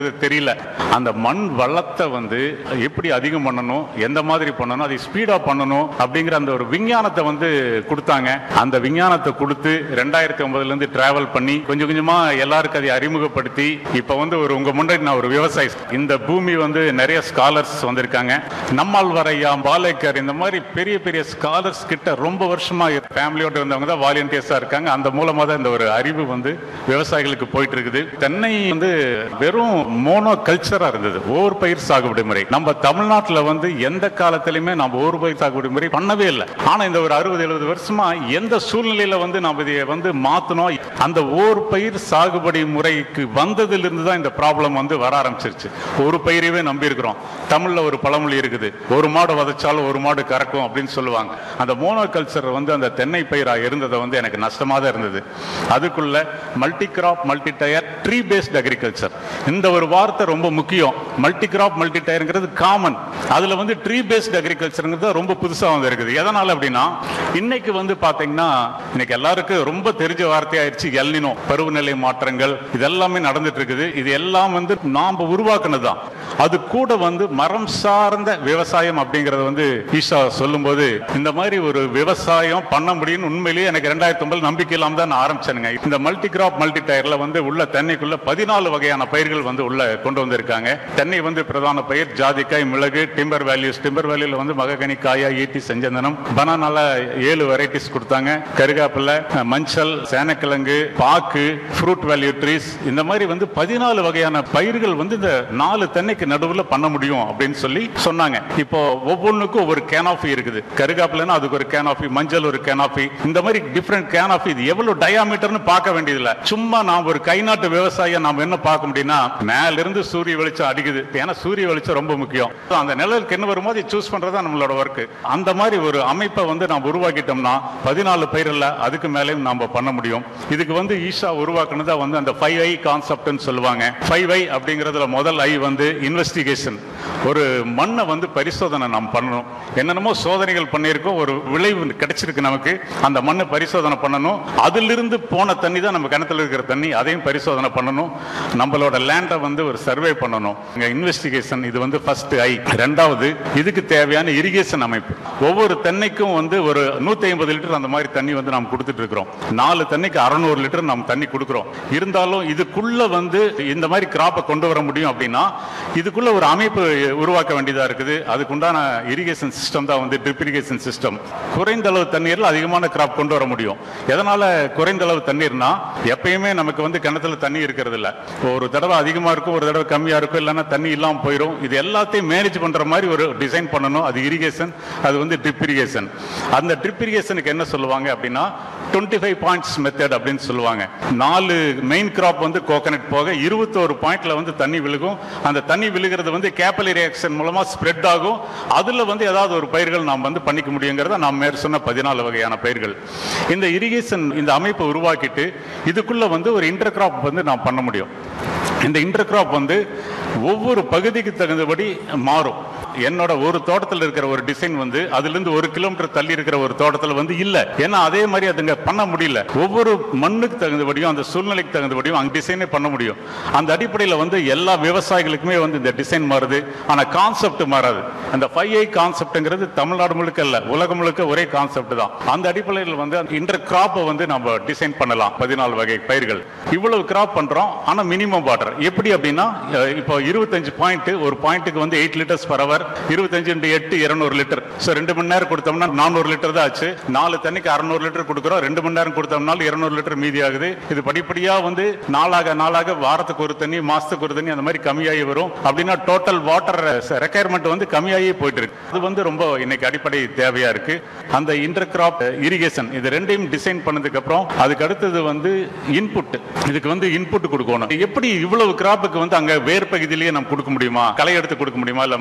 இது தெரியல அந்த மண் வளத்தை வந்து எப்படி அதிகம் பண்ணணும் எந்த மாதிரி பண்ணணும் அதை ஸ்பீடா பண்ணணும் அப்படிங்கிற அந்த ஒரு விஞ்ஞானத்தை வந்து கொடுத்தாங்க அந்த விஞ்ஞானத்தை கொடுத்து ரெண்டாயிரத்தி ஒன்பதுல இருந்து டிராவல் பண்ணி கொஞ்சம் கொஞ்சமா எல்லாருக்கும் அதை அறிமுகப்படுத்தி இப்ப வந்து ஒரு உங்க முன்னாடி நான் ஒரு விவசாயி இந்த பூமி வந்து நிறைய ஸ்காலர்ஸ் வந்திருக்காங்க நம்மால் வரையா பாலேக்கர் இந்த மாதிரி பெரிய பெரிய ஸ்காலர்ஸ் கிட்ட ரொம்ப வருஷமா ஃபேமிலியோட இருந்தவங்க தான் வாலண்டியர்ஸா இருக்காங்க அந்த மூலமா தான் இந்த ஒரு அறிவு வந்து விவசாயிகளுக்கு போயிட்டு இருக்குது தென்னை வந்து வெறும் மோனோ கல்ச்சரா இருந்தது ஓர் பயிர் சாகுபடி முறை நம்ம தமிழ்நாட்டுல வந்து எந்த காலத்திலுமே நம்ம ஓர் பயிர் சாகுபடி முறை பண்ணவே இல்லை ஆனா இந்த ஒரு அறுபது எழுபது வருஷமா எந்த சூழ்நிலையில வந்து நம்ம இதை வந்து மாத்தணும் அந்த ஓர் பயிர் சாகுபடி முறைக்கு வந்ததுல இருந்து தான் இந்த ப்ராப்ளம் வந்து வர ஆரம்பிச்சிருச்சு ஒரு பயிரவே நம்பி இருக்கிறோம் தமிழ்ல ஒரு பழமொழி இருக்குது ஒரு மாடு வதச்சாலும் ஒரு மாடு கறக்கும் அப்படின்னு சொல்லுவாங்க அந்த மோனோ கல்ச்சர் வந்து அந்த தென்னை பயிரா இருந்ததை வந்து எனக்கு நஷ்டமா தான் இருந்தது அதுக்குள்ள multi crop multi tier tree based agriculture இந்த ஒரு வார்த்தை ரொம்ப முக்கியம் மல்டி கிராப் மல்டி டயர்ங்கிறது காமன் அதுல வந்து ட்ரீ பேஸ்ட் அக்ரிகல்ச்சருங்கிறது ரொம்ப புதுசா வந்து இருக்குது எதனால அப்படின்னா இன்னைக்கு வந்து பாத்தீங்கன்னா இன்னைக்கு எல்லாருக்கும் ரொம்ப தெரிஞ்ச வார்த்தையாயிருச்சு எல்னினோ பருவநிலை மாற்றங்கள் இதெல்லாமே நடந்துட்டு இருக்குது இது எல்லாம் வந்து நாம உருவாக்குனது தான் அது கூட வந்து மரம் சார்ந்த விவசாயம் அப்படிங்கறது வந்து ஈஷா சொல்லும்போது இந்த மாதிரி ஒரு விவசாயம் பண்ண முடியும்னு உண்மையிலேயே எனக்கு ரெண்டாயிரத்தி ஒன்பது நம்பிக்கை இல்லாம தான் நான் ஆரம்பிச்சேனுங்க இந்த மல்டி கிராப் மல்டி டயர்ல வந்து உள்ள தென்னைக்குள்ள பதினாலு வகையான பயிர்கள் வந்து உள்ள கொண்டு வந்திருக்காங்க தென்னை வந்து பிரதான பயிர் ஜாதிக்காய் மிளகு டிம்பர் வேல்யூஸ் டிம்பர் வேல்யூல வந்து மககனி காயா ஈட்டி செஞ்சந்தனம் பனானால ஏழு வெரைட்டிஸ் கொடுத்தாங்க கருகாப்பிலை மஞ்சள் சேனக்கிழங்கு பாக்கு ஃப்ரூட் வேல்யூ ட்ரீஸ் இந்த மாதிரி வந்து பதினாலு வகையான பயிர்கள் வந்து இந்த நாலு தென்னைக்கு நடுவுல பண்ண முடியும் அப்படின்னு சொல்லி சொன்னாங்க இப்போ ஒவ்வொன்றுக்கும் ஒவ்வொரு கேனாஃபி இருக்குது கருகாப்பிலைன்னா அதுக்கு ஒரு கேனாஃபி மஞ்சள் ஒரு கேனாஃபி இந்த மாதிரி டிஃப்ரெண்ட் கேனாஃபி இது எவ்வளவு டயாமீட்டர்னு பார்க்க வேண்டியதில்ல சும்மா நாம் ஒரு கை நாட்டு விவசாயியை நாம் என்ன பார்க்க முடியும்னா மேல இருந்து சூரிய வெளிச்சம் அடிக்குது ஏன்னா சூரிய வெளிச்சம் ரொம்ப முக்கியம் அந்த நிழலுக்கு என்ன வரும்போது சூஸ் பண்றது நம்மளோட ஒர்க் அந்த மாதிரி ஒரு அமைப்பை வந்து நாம் உருவாக்கிட்டோம்னா பதினாலு பயிரில் அதுக்கு மேலேயும் நாம பண்ண முடியும் இதுக்கு வந்து ஈஷா உருவாக்குனதா வந்து அந்த ஃபைவ் ஐ கான்செப்ட்னு சொல்லுவாங்க ஃபைவ் ஐ அப்படிங்கிறதுல முதல் ஐ வந்து இன்வெஸ்டிகேஷன் ஒரு மண்ணை வந்து பரிசோதனை நாம் பண்ணணும் என்னென்னமோ சோதனைகள் பண்ணியிருக்கோம் ஒரு விளைவு கிடைச்சிருக்கு நமக்கு அந்த மண்ணை பரிசோதனை பண்ணணும் அதிலிருந்து போன தண்ணி தான் நம்ம கிணத்துல இருக்கிற தண்ணி அதையும் பரிசோதனை பண்ணணும் நம்மளோட லேண்டை வந்து ஒரு சர்வே பண்ணணும் இங்க இன்வெஸ்டிகேஷன் இது வந்து ஃபர்ஸ்ட் ஐ ரெண்டாவது இதுக்கு தேவையான இரிகேஷன் அமைப்பு ஒவ்வொரு தென்னைக்கும் வந்து ஒரு நூத்தி ஐம்பது லிட்டர் அந்த மாதிரி தண்ணி வந்து நாம் கொடுத்துட்டு இருக்கிறோம் நாலு தண்ணிக்கு அறநூறு லிட்டர் நாம் தண்ணி கொடுக்கிறோம் இருந்தாலும் இதுக்குள்ள வந்து இந்த மாதிரி கிராப்பை கொண்டு வர முடியும் அப்படின்னா இதுக்குள்ள ஒரு அமைப்பு உருவாக்க வேண்டியதா இருக்குது அதுக்குண்டான இரிகேஷன் சிஸ்டம் தான் வந்து ட்ரிப் இரிகேஷன் சிஸ்டம் குறைந்த அளவு தண்ணீர்ல அதிகமான கிராப் கொண்டு வர முடியும் எதனால குறைந்த அளவு தண்ணீர்னா எப்பயுமே நமக்கு வந்து கிணத்துல தண்ணி இருக்கிறது இல்ல ஒரு தடவை அதிகமா இருக்கும் ஒரு தடவை கம்மியா இருக்கும் இல்லைன்னா தண்ணி இல்லாம போயிடும் இது எல்லாத்தையும் மேனேஜ் பண்ற மாதிரி ஒரு டிசைன் பண்ணணும் அது இரிகேஷன் அது வந்து ட்ரிப் இரிகேஷன் அந்த ட்ரிப் இரிகேஷனுக்கு என்ன சொல்லுவாங்க அப்படின்னா டுவெண்ட்டி ஃபைவ் பாயிண்ட்ஸ் மெத்தட் அப்படின்னு சொல்லுவாங்க நாலு மெயின் கிராப் வந்து கோகனட் போக இருபத்தோரு பாயிண்ட்ல வந்து தண்ணி விழுகும் அந்த தண்ணி விழுகிறது வந்து கேப்பலி ரியாக்ஷன் மூலமா ஸ்ப்ரெட் ஆகும் அதுல வந்து ஏதாவது ஒரு பயிர்கள் நாம் வந்து பண்ணிக்க முடியுங்கிறத நாம் மேற் சொன்ன பதினாலு வகையான பயிர்கள் இந்த இரிகேஷன் இந்த அமைப்பை உருவாக்கிட்டு இதுக்குள்ள வந்து ஒரு இன்டர் கிராப் வந்து நாம் பண்ண முடியும் இந்த இன்டர் கிராப் வந்து ஒவ்வொரு பகுதிக்கு தகுந்தபடி மாறும் என்னோட ஒரு தோட்டத்தில் இருக்கிற ஒரு டிசைன் வந்து அதுல இருந்து ஒரு கிலோமீட்டர் தள்ளி இருக்கிற ஒரு தோட்டத்தில் வந்து இல்ல ஏன்னா அதே மாதிரி அதுங்க பண்ண முடியல ஒவ்வொரு மண்ணுக்கு தகுந்தபடியும் அந்த சூழ்நிலைக்கு தகுந்தபடியும் அங்க டிசைனே பண்ண முடியும் அந்த அடிப்படையில் வந்து எல்லா விவசாயிகளுக்குமே வந்து இந்த டிசைன் மாறுது ஆனா கான்செப்ட் மாறாது அந்த ஃபைவ் ஐ கான்செப்ட்ங்கிறது தமிழ்நாடு முழுக்க இல்ல உலகம் முழுக்க ஒரே கான்செப்ட் தான் அந்த அடிப்படையில் வந்து இன்டர் கிராப்பை வந்து நம்ம டிசைன் பண்ணலாம் பதினாலு வகை பயிர்கள் இவ்வளவு கிராப் பண்றோம் ஆனா மினிமம் வாட்டர் எப்படி அப்படின்னா அஹ், இப்போ இருபத்தஞ்சு பாயிண்ட் ஒரு பாயிண்ட்டுக்கு வந்து எயிட் லிட்டர்ஸ் பர் ஹவர் இருபத்தஞ்சு இன்டு எட்டு இருநூறு லிட்டர் ஸோ ரெண்டு மணி நேரம் கொடுத்தோம்னா நானூறு லிட்டர் தான் ஆச்சு நாலு தண்ணிக்கு அறுநூறு லிட்டர் கொடுக்குறோம் ரெண்டு மணி நேரம் கொடுத்தோம்னாலும் இருநூறு லிட்டர் மீதி ஆகுது இது படிப்படியா வந்து நாளாக நாளாக வாரத்துக்கு ஒரு தண்ணி மாசத்துக்கு ஒரு தண்ணி அந்த மாதிரி கம்மியாகி வரும் அப்படின்னா டோட்டல் வாட்டர் ரெக்குயர்மெண்ட் வந்து கம்மியாகி போயிட்டு இருக்கு அது வந்து ரொம்ப இன்னைக்கு அடிப்படை தேவையா இருக்கு அந்த இன்டர் கிராப் இரிகேஷன் இது ரெண்டையும் டிசைன் பண்ணதுக்கு அப்புறம் அதுக்கு அடுத்தது வந்து இன்புட் இதுக்கு வந்து இன்புட் கொடுக்கணும் எப்படி இவ்வளவு கிராப்புக்கு வந்து அங்க வேர் பகுதியிலேயே நம்ம கொடுக்க முடியுமா களை எடுத்து கொடுக்க முடியுமா இல்ல மம்முட்டி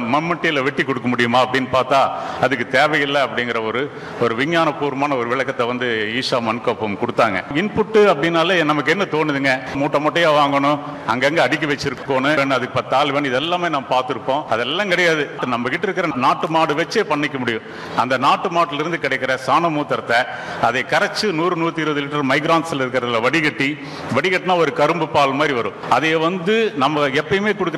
மூட்டையில வெட்டி கொடுக்க முடியுமா அப்படின்னு பார்த்தா அதுக்கு தேவையில்லை அப்படிங்கிற ஒரு ஒரு விஞ்ஞானபூர்வமான ஒரு விளக்கத்தை வந்து ஈஷா மண்கோப்பம் கொடுத்தாங்க இன்புட்டு அப்படின்னாலே நமக்கு என்ன தோணுதுங்க மூட்டை மூட்டையா வாங்கணும் அங்கங்க அடுக்கி வச்சிருக்கணும் அதுக்கு பத்து ஆள் வேணும் இதெல்லாமே நம்ம பார்த்திருப்போம் அதெல்லாம் கிடையாது நம்ம கிட்ட இருக்கிற நாட்டு மாடு வச்சே பண்ணிக்க முடியும் அந்த நாட்டு மாட்டுல இருந்து கிடைக்கிற சாண மூத்திரத்தை அதை கரைச்சு நூறு நூத்தி இருபது லிட்டர் மைக்ரான்ஸ்ல இருக்கிறதுல வடிகட்டி வடிகட்டினா ஒரு கரும்பு பால் மாதிரி வரும் அதை வந்து நம்ம எப்பயுமே கொடுக்குற